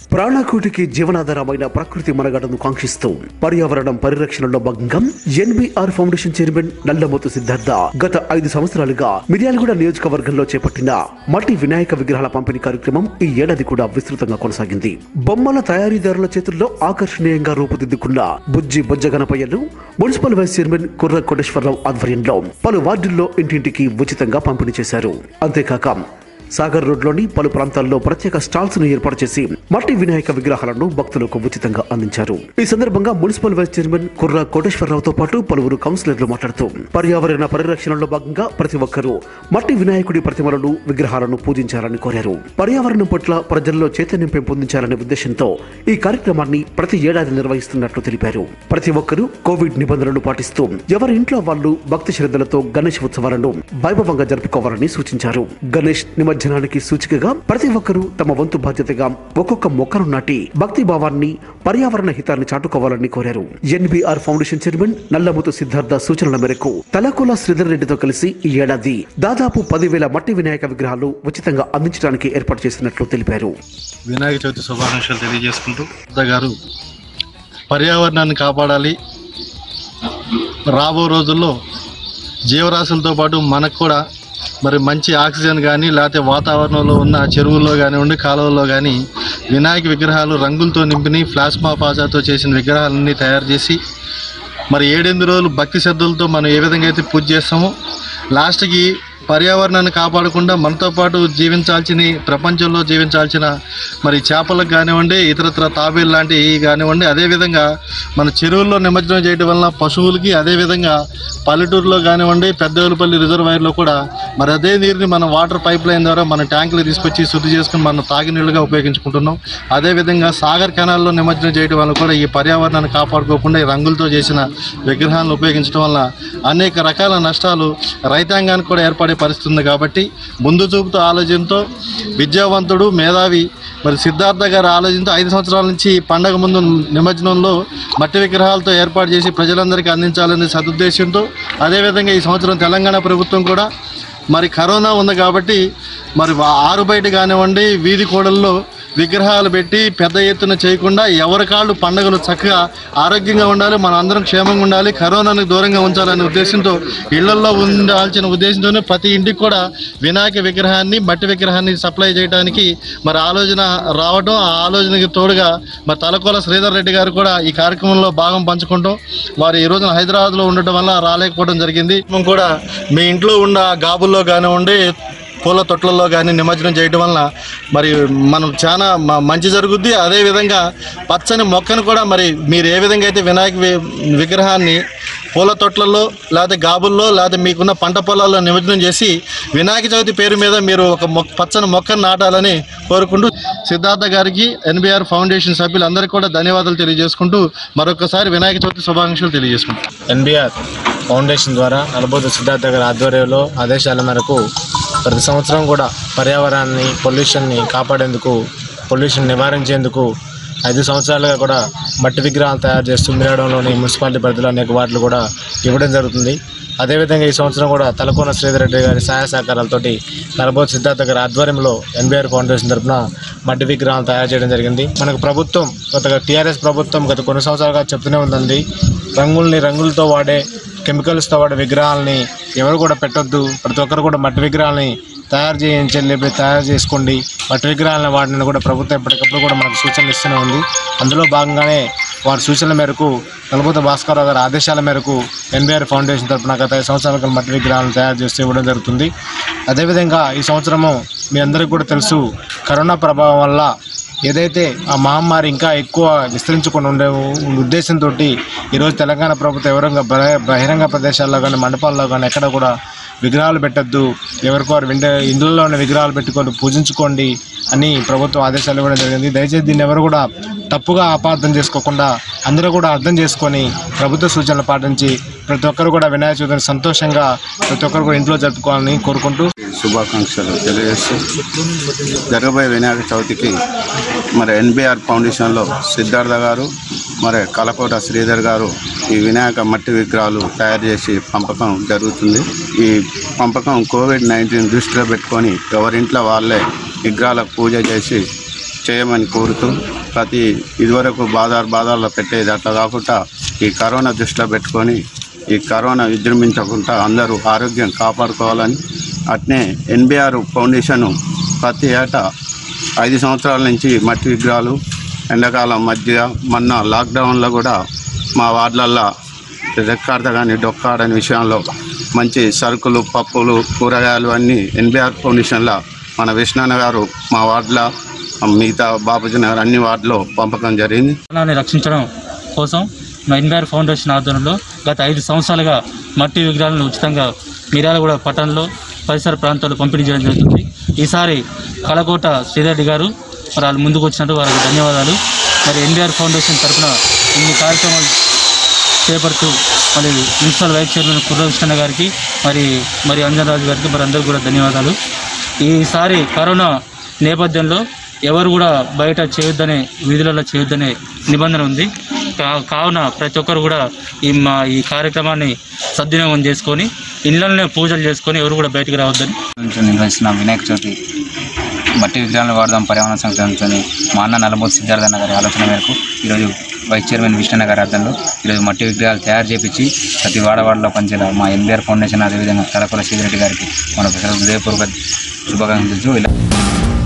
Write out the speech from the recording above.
ప్రాణకోటికి జీవనాధారమైన ప్రకృతి మనగడను కాంక్షిస్తూ పర్యావరణం పరిరక్షణలో భాగంగా NBR foundation chairman Nallamothu Siddhartha గత ఐదు సంవత్సరాలుగా మిర్యాలగూడ నియోజకవర్గంలో చేపట్టిన మట్టి వినాయక విగ్రహాల పంపిణీ కార్యక్రమం ఈ ఏడాది కూడా విస్తృతంగా కొనసాగింది బొమ్మల తయారీదారుల చేతుల్లో ఆకర్షణీయంగా రూపుదిద్దుకున్న బుజ్జి బొజ్జ గణపయ్యలు municipal vice chairman Kurra Koteswararao ఆధ్వర్యంలో పలు వార్డుల్లో ఇంటింటికి ఉచితంగా పంపిణీ చేశారు అంతేకాక సాగర్ రోడ్లోని పలు ప్రాంతాల్లో ప్రత్యేక స్టాల్స్ ను ఏర్పాటు చేసి మట్టి వినాయక విగ్రహాలను భక్తులకు ఉచితంగా అందించారు ఈ సందర్భంగా మున్సిపల్ వైస్ చైర్మన్ కుర్ర కోటేశ్వరరావుతో పాటు పలువురు కౌన్సిలర్లు మాట్లాడుతూ పర్యావరణ పరిరక్షణలో భాగంగా ప్రతి ఒక్కరూ మట్టి వినాయకుడి ప్రతిమలను విగ్రహాలను పూజించాలని కోరారు పర్యావరణం పట్ల ప్రజల్లో చైతన్యం పెంపొందించాలనే ఉద్దేశంతో ఈ కార్యక్రమాన్ని ప్రతి ఏడాది నిర్వహిస్తున్నట్లు తెలిపారు ప్రతి ఒక్కరూ కోవిడ్ నిబంధనలు పాటిస్తూ ఎవరి ఇంట్లో వాళ్ళు భక్తి శ్రద్ధలతో గణేష్ ఉత్సవాలను వైభవంగా జరుపుకోవాలని సూచించారు గణేష్ నిమజ్జనానికి సూచికగా ప్రతి ఒక్కరూ తమ వంతు బాధ్యతగా ఒక్కొక్క మొక్కను నాటి భక్తి భావాన్ని పర్యావరణ హితాన్ని చాటుకోవాలని కోరారు NBR foundation chairman Nallamuthu Siddhartha సూచనల మేరకు తలకుల శ్రీధర్ రెడ్డితో కలిసి ఈ ఏడాది దాదాపు పదివేల మట్టి వినాయక విగ్రహాలు ఉచితంగా అందించడానికి ఏర్పాటు చేసినట్లు తెలిపారు వినాయక చవితి శుభాకాంక్షలు తెలియజేసుకుంటూ బుద్ధ గారు పర్యావరణాన్ని కాపాడాలి రాబో రోజుల్లో జీవరాశులతో పాటు మనకు కూడా మరి మంచి ఆక్సిజన్ కానీ లేకపోతే వాతావరణంలో ఉన్న చెరువుల్లో కానివ్వండి కాలువల్లో కానీ వినాయక విగ్రహాలు రంగులతో నింపిని ప్లాస్మా పాజాతో చేసిన విగ్రహాలన్నీ తయారు చేసి మరి ఏడెనిమిది రోజులు భక్తి శ్రద్ధలతో మనం ఏ విధంగా అయితే పూజ చేస్తామో లాస్ట్కి పర్యావరణాన్ని కాపాడకుండా మనతో పాటు జీవించాల్సిన ప్రపంచంలో జీవించాల్సిన మరి చేపలకు కానివ్వండి ఇతరత్ర తాబేలు లాంటివి కానివ్వండి అదేవిధంగా మన చెరువుల్లో నిమజ్జనం చేయడం వలన పశువులకి అదేవిధంగా పల్లెటూరులో కానివ్వండి పెద్దవలపల్లి రిజర్వాయర్లో కూడా మరి అదే నీరుని మనం వాటర్ పైప్ లైన్ ద్వారా మన ట్యాంకులు తీసుకొచ్చి శుద్ధి చేసుకుని మనం తాగినీళ్ళుగా ఉపయోగించుకుంటున్నాం అదేవిధంగా సాగర్ కెనాల్లో నిమజ్జనం చేయడం వల్ల కూడా ఈ పర్యావరణాన్ని కాపాడుకోకుండా ఈ రంగులతో చేసిన విగ్రహాలను ఉపయోగించడం వల్ల అనేక రకాల నష్టాలు రైతాంగానికి కూడా ఏర్పడే పరిస్థితి ఉంది కాబట్టి ముందు చూపుతో ఆలోచనతో విద్యావంతుడు మేధావి మరి సిద్ధార్థ గారి ఆలోచనతో ఐదు సంవత్సరాల నుంచి ఈ పండగ ముందు నిమజ్జనంలో మట్టి విగ్రహాలతో ఏర్పాటు చేసి ప్రజలందరికీ అందించాలనే సదుద్దేశంతో అదేవిధంగా ఈ సంవత్సరం తెలంగాణ ప్రభుత్వం కూడా మరి కరోనా ఉంది కాబట్టి మరి వా- ఆరు బయట కానివ్వండి వీధి కూడల్లో విగ్రహాలు పెట్టి పెద్ద ఎత్తున చేయకుండా ఎవరి కాళ్ళు పండుగలు చక్కగా ఆరోగ్యంగా ఉండాలి మనం అందరం క్షేమంగా ఉండాలి కరోనాను దూరంగా ఉంచాలనే ఉద్దేశంతో ఇళ్లలో ఉండాల్సిన ఉద్దేశంతోనే ప్రతి ఇంటికి కూడా వినాయక విగ్రహాన్ని మట్టి విగ్రహాన్ని సప్లై చేయడానికి మరి ఆలోచన రావడం ఆ ఆలోచనకి తోడుగా మరి తలకోల శ్రీధర్ రెడ్డి గారు కూడా ఈ కార్యక్రమంలో భాగం పంచుకుంటాం వారు ఈ రోజున హైదరాబాద్లో ఉండటం వల్ల రాలేకపోవడం జరిగింది మేము కూడా మీ ఇంట్లో ఉన్న గాబుల్లో కానివ్వండి పూల తొట్లలో కానీ నిమజ్జనం చేయడం వలన మరి మనం చాలా మ- మంచి జరుగుద్ది అదేవిధంగా పచ్చని మొక్కను కూడా మరి మీరు ఏ విధంగా అయితే వినాయక వి- విగ్రహాన్ని పూల తొట్లలో లేకపోతే గాబుల్లో లేకపోతే మీకున్న పంట పొలాల్లో నిమజ్జనం చేసి వినాయక చవితి పేరు మీద మీరు ఒక మొక్క పచ్చని మొక్కను నాటాలని కోరుకుంటూ సిద్ధార్థ గారికి ఎన్బిఆర్ ఫౌండేషన్ సభ్యులందరికీ కూడా ధన్యవాదాలు తెలియజేసుకుంటూ మరొకసారి వినాయక చవితి శుభాకాంక్షలు తెలియజేసుకుంటాం ఎన్బిఆర్ ఫౌండేషన్ ద్వారా నలబోతు సిద్ధార్థ గారి ఆధ్వర్యంలో ఆదేశాల మేరకు ప్రతి సంవత్సరం కూడా పర్యావరణాన్ని పొల్యూషన్ని కాపాడేందుకు పొల్యూషన్ నివారించేందుకు ఐదు సంవత్సరాలుగా కూడా మట్టి విగ్రహాలు తయారు చేస్తూ మిరాడంలోని మున్సిపాలిటీ పరిధిలో అనేక వార్డులు కూడా ఇవ్వడం జరుగుతుంది అదేవిధంగా ఈ సంవత్సరం కూడా తలకోన శ్రీధర్ రెడ్డి గారి సహాయ సహకారాలతోటి నలబోతు సిద్ధార్థ గారి ఆధ్వర్యంలో ఎన్బిఆర్ ఫౌండేషన్ తరఫున మట్టి విగ్రహాలు తయారు చేయడం జరిగింది మనకు ప్రభుత్వం గత టీఆర్ఎస్ ప్రభుత్వం గత కొన్ని సంవత్సరాలుగా చెప్తూనే ఉందండి రంగుల్ని రంగులతో వాడే కెమికల్స్తో వాడే విగ్రహాలని ఎవరు కూడా పెట్టొద్దు ప్రతి ఒక్కరు కూడా మట్టి విగ్రహాలని తయారు చేయించి లేకపోతే తయారు చేసుకోండి మట్టి విగ్రహాలను వాడిని కూడా ప్రభుత్వం ఎప్పటికప్పుడు కూడా మనకు సూచనలు ఇస్తూనే ఉంది అందులో భాగంగానే వారి సూచనల మేరకు నలభూత భాస్కరరావు గారి ఆదేశాల మేరకు ఎన్బిఆర్ ఫౌండేషన్ తరఫున గత ఐదు సంవత్సరాల మట్టి విగ్రహాలను తయారు చేస్తూ ఇవ్వడం జరుగుతుంది అదేవిధంగా ఈ సంవత్సరము మీ అందరికీ కూడా తెలుసు కరోనా ప్రభావం వల్ల ఏదైతే ఆ మహమ్మారి ఇంకా ఎక్కువ విస్తరించుకొని ఉండే ఉద్దేశంతో ఈరోజు తెలంగాణ ప్రభుత్వం ఎవరంగా బహి- బహిరంగ ప్రదేశాల్లో కానీ మండపాల్లో కానీ ఎక్కడ కూడా విగ్రహాలు పెట్టద్దు ఎవరికి వారు వింటే ఇందులోనే విగ్రహాలు పెట్టుకొని పూజించుకోండి అని ప్రభుత్వం ఆదేశాలు ఇవ్వడం జరిగింది దయచేసి దీన్ని ఎవరు కూడా తప్పుగా అపార్థం చేసుకోకుండా అందరూ కూడా అర్థం చేసుకొని ప్రభుత్వ సూచనలు పాటించి ప్రతి ఒక్కరు కూడా వినాయక చవితిని సంతోషంగా ప్రతి ఒక్కరు కూడా ఇంట్లో జరుపుకోవాలని కోరుకుంటూ శుభాకాంక్షలు తెలియజేస్తూ జరగబోయే వినాయక చవితికి మరి ఎన్బిఆర్ ఫౌండేషన్లో సిద్ధార్థ గారు మరి కలకోట శ్రీధర్ గారు ఈ వినాయక మట్టి విగ్రహాలు తయారు చేసి పంపకం జరుగుతుంది ఈ పంపకం కోవిడ్ నైన్టీన్ దృష్టిలో పెట్టుకొని ఎవరింట్లో వాళ్ళే విగ్రహాలకు పూజ చేసి చేయమని కోరుతూ ప్రతి ఇదివరకు బాదార్ బాదార్లో పెట్టేది అట్లా కాకుండా ఈ కరోనా దృష్టిలో పెట్టుకొని ఈ కరోనా విజృంభించకుండా అందరూ ఆరోగ్యం కాపాడుకోవాలని అట్నే ఎన్బిఆర్ ఫౌండేషన్ ప్రతి ఏటా ఐదు సంవత్సరాల నుంచి మట్టి విగ్రహాలు ఎండాకాలం మధ్య మొన్న లాక్డౌన్లో కూడా మా వార్డులల్లో రెక్కాడత కానీ డొక్కాడని విషయంలో మంచి సరుకులు పప్పులు కూరగాయలు అన్నీ ఎన్బిఆర్ ఫౌండేషన్లో మన విష్ణాన్న గారు మా వార్డులో మిగతా బాపూజీ నగర్ అన్ని వార్డులో పంపకం జరిగింది ప్రాణాన్ని రక్షించడం కోసం మా ఎన్బిఆర్ ఫౌండేషన్ ఆధ్వర్యంలో గత ఐదు సంవత్సరాలుగా మట్టి విగ్రహాలను ఉచితంగా మిర్యాలగూడ పట్టణంలో పరిసర ప్రాంతాల్లో పంపిణీ చేయడం జరుగుతుంది ఈసారి కలకోట శ్రీరెడ్డి గారు మరి వాళ్ళు ముందుకు వచ్చినందుకు వారికి ధన్యవాదాలు మరి ఎన్బిఆర్ ఫౌండేషన్ తరఫున ఇన్ని కార్యక్రమాలు చేపడుతూ మరి మున్సిపల్ వైస్ చైర్మన్ కుర్రకృష్ణ గారికి మరి మరి అంజనరాజు గారికి మరి అందరికీ కూడా ధన్యవాదాలు ఈసారి కరోనా నేపథ్యంలో ఎవరు కూడా బయట చేయొద్దనే వీధులలో చేయొద్దనే నిబంధన ఉంది కా- కావున ప్రతి ఒక్కరు కూడా ఈ మా ఈ కార్యక్రమాన్ని సద్వినియోగం చేసుకొని ఇళ్ళనే పూజలు చేసుకొని ఎవరు కూడా బయటికి రావద్దని నుంచి నిర్వహిస్తున్న వినాయక చవితి మట్టి విగ్రహాలను వాడదాం పర్యావరణ సంక్షేమంతో మా అన్న నలబోతు సిద్ధార్థన్న గారి ఆలోచన మేరకు ఈరోజు వైస్ చైర్మన్ విష్ణన్న గారి ఆధ్వర్యంలో ఈరోజు మట్టి విగ్రహాలు తయారు చేపించి ప్రతి వాడవాడలో పనిచేయాలి మా ఎన్బిఆర్ ఫౌండేషన్ అదేవిధంగా కలకొల శ్రీరెడ్డి గారికి మన హృదయపూర్వక శుభాకాంక్షలు ఇలా